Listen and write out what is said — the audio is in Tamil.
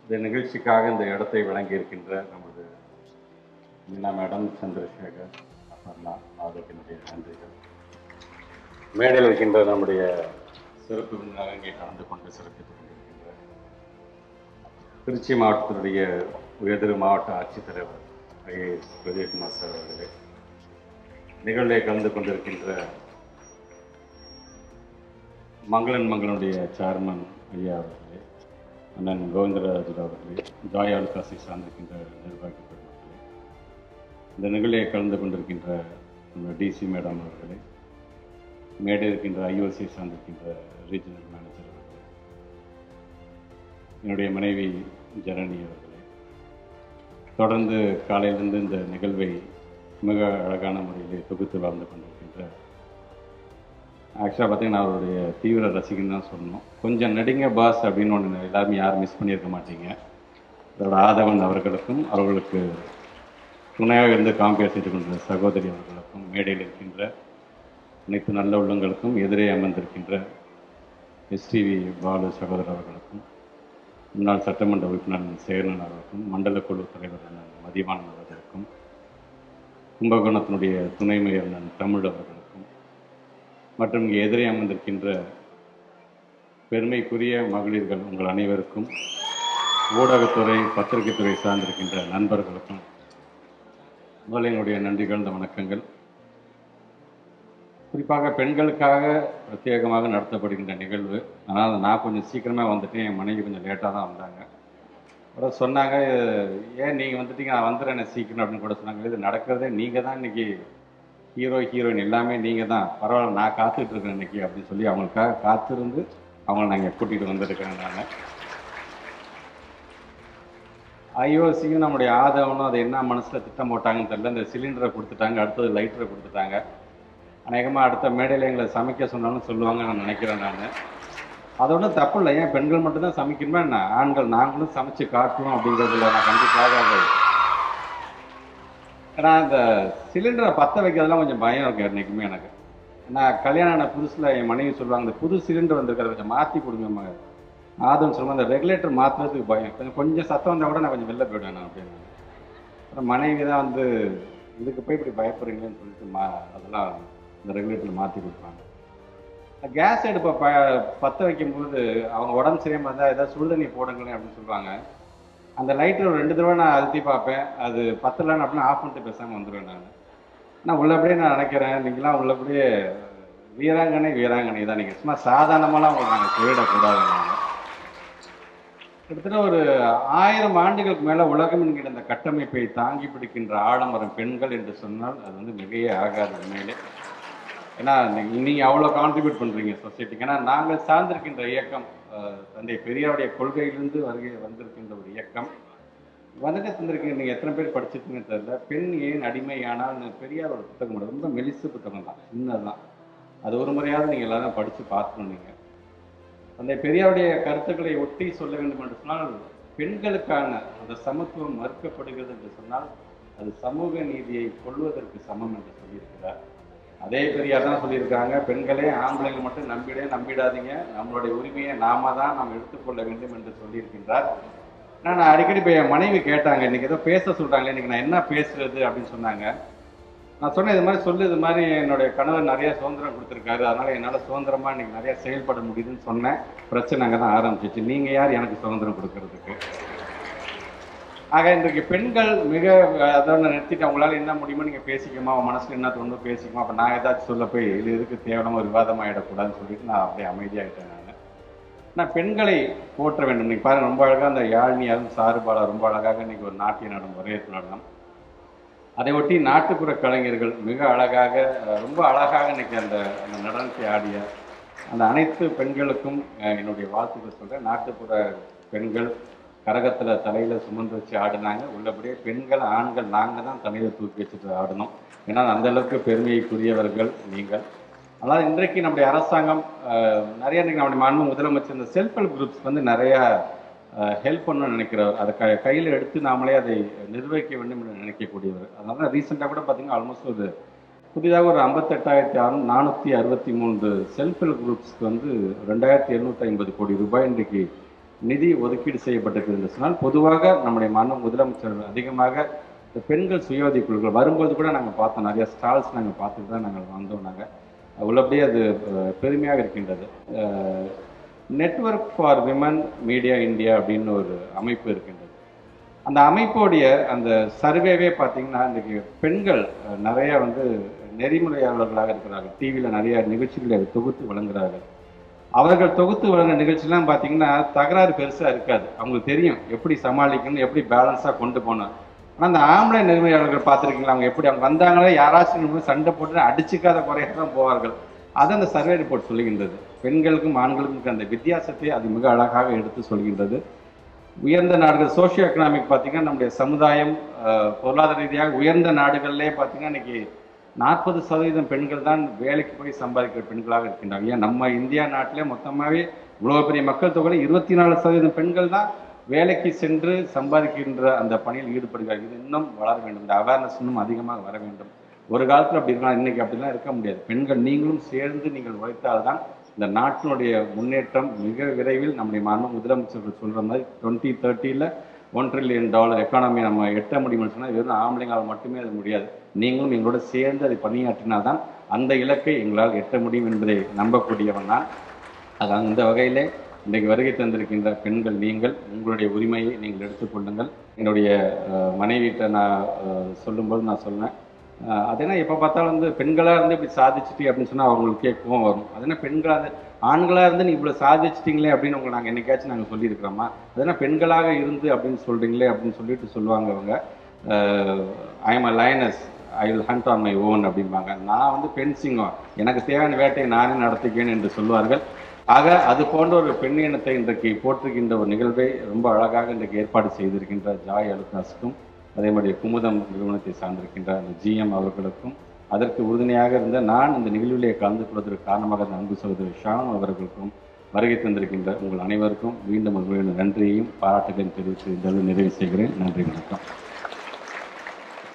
இந்த நிகழ்ச்சிக்காக இந்த இடத்தை வழங்கி இருக்கின்ற நமது மீனா மேடம் சந்திரசேகர் அபர்ணா அவர்களுக்கு என்னுடைய நன்றிகள் மேடையில் இருக்கின்ற நம்முடைய சிறப்பு விருந்தினராக இங்கே கலந்து கொண்டு சிறப்பித்துக் கொண்டிருக்கின்ற திருச்சி மாவட்டத்தினுடைய உயர்திரு மாவட்ட ஆட்சித்தலைவர் ஐஏஎஸ் விஜயகுமார் சார் அவர்களே நிகழ்வில் கலந்து கொண்டிருக்கின்ற மங்களன் மங்களனுடைய சேர்மன் ஐயா அவர்களே அண்ணன் கோவிந்தராஜர் அவர்களே ஜாய் ஆலுகாசை சார்ந்திருக்கின்ற நிர்வாகி பெருமக்களே இந்த நிகழ்ச்சியை கலந்து கொண்டிருக்கின்ற நம்ம டிசி மேடம் அவர்களே மேடை இருக்கின்ற ஐஓசி சார்ந்திருக்கின்ற ரீஜனல் மேனேஜர் அவர்களே என்னுடைய மனைவி ஜனனி அவர்களே தொடர்ந்து காலையிலிருந்து இந்த நிகழ்வை மிக அழகான முறையில் தொகுத்து வாழ்ந்து கொண்டிருக்கின்ற ஆக்சுவலாக பார்த்தீங்கன்னா அவருடைய தீவிர ரசிகன் தான் சொல்லணும் கொஞ்சம் நடிங்க பாஸ் அப்படின்னு ஒன்று எல்லாருமே யாரும் மிஸ் பண்ணியிருக்க மாட்டீங்க அதோட ஆதவன் அவர்களுக்கும் அவர்களுக்கு துணையாக இருந்து காம்பி பேசிட்டு கொண்ட சகோதரி அவர்களுக்கும் மேடையில் இருக்கின்ற அனைத்து நல்ல உள்ளங்களுக்கும் எதிரே அமர்ந்திருக்கின்ற எஸ்டிவி பாலு சகோதரர் அவர்களுக்கும் முன்னாள் சட்டமன்ற உறுப்பினர் சேரன் அவர்களுக்கும் மண்டல குழு தலைவர் அண்ணன் மதிவானன் அவர்களுக்கும் கும்பகோணத்தினுடைய துணை மேயர் அண்ணன் தமிழ் அவர்களுக்கும் மற்றும் இங்கே எதிரே அமர்ந்திருக்கின்ற பெருமைக்குரிய மகளிர்கள் உங்கள் அனைவருக்கும் ஊடகத்துறை பத்திரிகைத்துறை சார்ந்திருக்கின்ற நண்பர்களுக்கும் முதல்ல என்னுடைய நன்றி கலந்த வணக்கங்கள் குறிப்பாக பெண்களுக்காக பிரத்யேகமாக நடத்தப்படுகின்ற நிகழ்வு ஆனால் நான் கொஞ்சம் சீக்கிரமாக வந்துட்டேன் என் மனைவி கொஞ்சம் லேட்டாக தான் வந்தாங்க அப்புறம் சொன்னாங்க ஏன் நீங்கள் வந்துட்டீங்க நான் வந்துடுறேன் சீக்கிரம் அப்படின்னு கூட சொன்னாங்க இது நடக்கிறதே நீங்கள் தான் இன்னைக்கு ஹீரோ ஹீரோயின் எல்லாமே நீங்கள் தான் பரவாயில்ல நான் காத்துட்டு இருக்கேன் இன்னைக்கு அப்படின்னு சொல்லி அவங்களுக்காக காத்திருந்து அவங்கள நாங்கள் கூட்டிகிட்டு வந்திருக்கேன் நான் ஐஓசியும் நம்முடைய ஆதவனும் அது என்ன மனசில் திட்டம் போட்டாங்கன்னு தெரியல இந்த சிலிண்டரை கொடுத்துட்டாங்க அடுத்தது லைட்டரை கொடுத்துட்டாங்க அநேகமாக அடுத்த மேடையில் எங்களை சமைக்க சொன்னாலும் சொல்லுவாங்க நான் நினைக்கிறேன் நான் அது ஒன்றும் தப்பு இல்லை ஏன் பெண்கள் மட்டும்தான் சமைக்கணுமா என்ன ஆண்கள் நாங்களும் சமைச்சு காட்டணும் அப்படிங்கிறதுல நான் கண்டிப்பாக அது ஏன்னா இந்த சிலிண்டரை பற்ற வைக்கிறதுலாம் கொஞ்சம் பயம் இருக்கு என்றைக்குமே எனக்கு ஏன்னா கல்யாணம் ஆன புதுசில் என் மனைவி சொல்லுவாங்க இந்த புது சிலிண்டர் வந்திருக்கிறத கொஞ்சம் மாற்றி கொடுங்க மக ஆதம் சொல்லுவாங்க அந்த ரெகுலேட்டர் மாற்றுறதுக்கு பயம் கொஞ்சம் கொஞ்சம் சத்தம் வந்தால் கூட நான் கொஞ்சம் வெளில போயிடுவேன் நான் அப்படின்னு அப்புறம் மனைவி தான் வந்து இதுக்கு போய் இப்படி பயப்படுறீங்களேன்னு சொல்லிட்டு மா அதெல்லாம் இந்த ரெகுலேட்டர் மாற்றி கொடுப்பாங்க கேஸ் அடுப்பை ப பற்ற வைக்கும்போது அவங்க உடம்பு சரியாமல் இருந்தால் ஏதாவது சுடுதண்ணி போடுங்களேன் அப்படின்னு சொல்லுவாங்க அந்த லைட்டர் ஒரு ரெண்டு தடவை நான் அழுத்தி பார்ப்பேன் அது பத்தலன்னு அப்படின்னு ஆஃப் பண்ணிட்டு பேசாமல் வந்துடுவேன் நான் நான் உள்ளபடியே நான் நினைக்கிறேன் நீங்களாம் உள்ளபடியே வீராங்கனை வீராங்கனை தான் நீங்கள் சும்மா சாதாரணமாலாம் உங்களுக்கு நாங்கள் சொல்லிடக்கூடாது நாங்கள் கிட்டத்தட்ட ஒரு ஆயிரம் ஆண்டுகளுக்கு மேலே உலகம் என்கிற இந்த கட்டமைப்பை தாங்கி பிடிக்கின்ற ஆடம்பரம் பெண்கள் என்று சொன்னால் அது வந்து மிகையே ஆகாது உண்மையிலே ஏன்னா நீங்கள் அவ்வளோ கான்ட்ரிபியூட் பண்ணுறீங்க சொசைட்டிக்கு ஏன்னா நாங்கள் சார்ந்திருக்கின்ற இயக்கம் அஹ், தந்தை பெரியாருடைய கொள்கையிலிருந்து வருகை வந்திருக்கின்ற ஒரு இயக்கம் வந்துட்டு தந்திருக்கீங்க நீங்கள் எத்தனை பேர் படிச்சிருக்கீங்கன்னு தெரியல பெண் ஏன் அடிமையானால் பெரியார் ஒரு புத்தகம் கூட ரொம்ப மெலிசு புத்தகம் தான் சின்னதுதான் அது ஒரு முறையாவது நீங்கள் எல்லாரும் படித்து பார்க்கணும் நீங்கள் அந்த பெரியாருடைய கருத்துக்களை ஒட்டி சொல்ல வேண்டும் என்று சொன்னால் பெண்களுக்கான அந்த சமத்துவம் மறுக்கப்படுகிறது என்று சொன்னால் அது சமூக நீதியை கொள்வதற்கு சமம் என்று சொல்லியிருக்கிறார் அதே பெரியார் தான் சொல்லியிருக்காங்க பெண்களே ஆம்பளைங்க மட்டும் நம்பிடே நம்பிடாதீங்க நம்மளுடைய உரிமையை நாம தான் நாம் எடுத்துக்கொள்ள வேண்டும் என்று சொல்லியிருக்கின்றார் நான் அடிக்கடி இப்போ என் மனைவி கேட்டாங்க இன்னைக்கு ஏதோ பேச சொல்றாங்க இன்னைக்கு நான் என்ன பேசுறது அப்படின்னு சொன்னாங்க நான் சொன்னேன் இது மாதிரி சொல்லு இது மாதிரி என்னுடைய கணவர் நிறைய சுதந்திரம் கொடுத்துருக்காரு அதனால என்னால் சுதந்திரமா இன்னைக்கு நிறைய செயல்பட முடியுதுன்னு சொன்னேன் பிரச்சனை அங்கே தான் ஆரம்பிச்சிச்சு நீங்க யார் எனக்கு சுதந்திரம் கொடுக்கறதுக்கு ஆக இன்றைக்கு பெண்கள் மிக அதோட நிறுத்திட்டு அவங்களால என்ன முடியுமோ நீங்க பேசிக்கமா உன் மனசுல என்ன தோணுதோ பேசிக்கமா அப்ப நான் ஏதாச்சும் சொல்ல போய் இது எதுக்கு தேவையான ஒரு விவாதம் ஆயிடக்கூடாதுன்னு சொல்லிட்டு நான் அப்படியே அமைதியாயிட்டேன் நான் நான் பெண்களை போற்ற வேண்டும் நீங்க பாருங்க ரொம்ப அழகா அந்த யாழ்னியாரும் சாறுபாலா ரொம்ப அழகாக இன்னைக்கு ஒரு நாட்டிய நடனம் வரவேற்பு நடனம் அதை ஒட்டி நாட்டுப்புற கலைஞர்கள் மிக அழகாக அஹ், ரொம்ப அழகாக இன்னைக்கு அந்த அந்த நடனத்தை ஆடிய அந்த அனைத்து பெண்களுக்கும் அஹ், என்னுடைய வாழ்த்துக்கள் சொல்றேன் நாட்டுப்புற பெண்கள் கரகத்துல தலையில சுமந்து வச்சு ஆடினாங்க உள்ளபடியே பெண்கள் ஆண்கள் நாங்க தான் தலையில தூக்கி வச்சுட்டு ஆடணும் ஏன்னா அந்த அளவுக்கு பெருமைக்குரியவர்கள் நீங்கள் ஆனால் இன்றைக்கு நம்முடைய அரசாங்கம் அஹ், நிறைய இன்னைக்கு நம்முடைய மாண்பு முதலமைச்சர் இந்த செல்ஃப் ஹெல்ப் குரூப்ஸ் வந்து நிறைய ஹெல்ப் பண்ணணும்னு நினைக்கிறவர் அதை க கையில் எடுத்து நாமளே அதை நிர்வகிக்க வேண்டும் என்று நினைக்கக்கூடியவர் அதனால ரீசெண்டாக கூட பார்த்தீங்கன்னா ஆல்மோஸ்ட் ஒரு புதிதாக ஒரு ஐம்பத்தெட்டாயிரத்தி அறு நானூற்றி அறுபத்தி மூன்று செல்ஃப் ஹெல்ப் குரூப்ஸ்க்கு வந்து ரெண்டாயிரத்தி எழுநூற்றி ஐம்பது கோடி ரூபாய் இன்றைக்கு நிதி ஒதுக்கீடு செய்யப்பட்டிருக்கு என்று சொன்னால் பொதுவாக நம்முடைய மாநில முதலமைச்சர் அதிகமாக இந்த பெண்கள் சுயோதி குழுக்கள் வரும்போது கூட நாங்கள் பார்த்தோம் நிறைய ஸ்டால்ஸ் நாங்கள் பார்த்துட்டு தான் நாங்கள் வந்தோம் நாங்கள் உள்ளபடியே அது அஹ், பெருமையாக இருக்கின்றது network for women media India அப்படின்னு ஒரு அமைப்பு இருக்கின்றது அந்த அமைப்போடைய அந்த சர்வேவே பார்த்தீங்கன்னா இன்றைக்கி பெண்கள் அஹ், நிறைய வந்து நெறிமுறையாளர்களாக இருக்கிறார்கள் டிவியில் நிறைய நிகழ்ச்சிகளை தொகுத்து வழங்குகிறார்கள் அவர்கள் தொகுத்து வழங்குற நிகழ்ச்சிலாம் பார்த்தீங்கன்னா தகராறு பெருசாக இருக்காது அவங்களுக்கு தெரியும் எப்படி சமாளிக்கணும் எப்படி பேலன்ஸாக கொண்டு போகணும் ஆனால் அந்த ஆம்பளை நெறிமுறையாளர்கள் பார்த்துருக்கீங்களா அவங்க எப்படி அவங்க வந்தாங்களே யாராச்சும் ரெண்டு பேரும் சண்டை போட்டு அடிச்சுக்காத குறையாக தான் போவார்கள் அது அந்த சர்வே ரிப்போர்ட் சொல்லுகின்றது பெண்களுக்கும் ஆண்களுக்கும் இருக்க அந்த வித்தியாசத்தை அது மிக அழகாக எடுத்து சொல்கின்றது உயர்ந்த நாடுகள் சோஷியோ எக்கனாமிக் பார்த்தீங்கன்னா நம்முடைய சமுதாயம் அஹ், பொருளாதார ரீதியாக உயர்ந்த நாடுகள்லேயே பார்த்தீங்கன்னா இன்னைக்கு நாற்பது சதவீதம் பெண்கள் தான் வேலைக்கு போய் சம்பாதிக்கிற பெண்களாக இருக்கின்றாங்க ஏன் நம்ம இந்தியா நாட்டிலே மொத்தமாகவே இவ்வளோ பெரிய மக்கள் தொகையில் இருபத்தி நாலு சதவீதம் பெண்கள் தான் வேலைக்கு சென்று சம்பாதிக்கின்ற அந்த பணியில் ஈடுபடுகிறார்கள் இது இன்னும் வளர வேண்டும் இந்த அவேர்னஸ் இன்னும் அதிகமாக வர வேண்டும் ஒரு காலத்தில் அப்படி இருக்கலாம் இன்னைக்கு அப்படிலாம் இருக்க முடியாது பெண்கள் நீங்களும் சேர்ந்து நீங்கள் உழைத்தால்தான் இந்த நாட்டினுடைய முன்னேற்றம் மிக விரைவில் நம்முடைய மாண்பு முதலமைச்சர்கள் சொல்ற மாதிரி டுவெண்ட்டி தேர்ட்டியில் ஒன் ட்ரில்லியன் டாலர் எக்கானமி நம்ம எட்ட முடியும்னு சொன்னால் வெறும் ஆம்பளைங்களால் மட்டுமே அது முடியாது நீங்களும் எங்களோட சேர்ந்து அதை பணியாற்றினால்தான் அந்த இலக்கை எங்களால் எட்ட முடியும் என்பதை நம்பக்கூடியவன் நான் அது அந்த வகையிலே இன்றைக்கு வருகை தந்திருக்கின்ற பெண்கள் நீங்கள் உங்களுடைய உரிமையை நீங்கள் எடுத்துக்கொள்ளுங்கள் என்னுடைய அஹ், மனைவிட்ட நான் அஹ், சொல்லும்போது நான் சொன்னேன் அஹ், அது என்ன எப்போ பார்த்தாலும் வந்து பெண்களாக இருந்து இப்படி சாதிச்சிட்டு அப்படின்னு சொன்னால் அவங்களுக்கே கோவம் வரும் அது என்ன பெண்களாக ஆண்களாக இருந்து நீ இவ்வளோ சாதிச்சிட்டிங்களே அப்படின்னு உங்களை நாங்கள் என்னைக்காச்சும் நாங்கள் சொல்லியிருக்கிறோமா அது என்ன பெண்களாக இருந்து அப்படின்னு சொல்கிறீங்களே அப்படின்னு சொல்லிட்டு சொல்லுவாங்க அவங்க I am a lioness I will hunt on my own அப்படிம்பாங்க நான் வந்து பெண் சிங்கம் எனக்கு தேவையான வேட்டையை நானே நடத்திக்கேன் என்று சொல்வார்கள் ஆக அது போன்ற ஒரு பெண் இனத்தை இன்றைக்கு போற்றுகின்ற ஒரு நிகழ்வை ரொம்ப அழகாக இன்றைக்கு ஏற்பாடு செய்திருக்கின்ற ஜாய் அலுகாஸுக்கும் அதே மாதிரி குமுதம் நிறுவனத்தை சார்ந்திருக்கின்ற அந்த ஜிஎம் அவர்களுக்கும் அதற்கு உறுதுணையாக இருந்த நான் இந்த நிகழ்விலே கலந்து கொள்வதற்கு காரணமாக இருந்த அன்பு சகோதரி ஷாம் அவர்களுக்கும் வருகை தந்திருக்கின்ற உங்கள் அனைவருக்கும் மீண்டும் உங்களுடைய நன்றியையும் பாராட்டுகளையும் தெரிவித்து இந்த அளவு நிறைவு செய்கிறேன் நன்றி வணக்கம்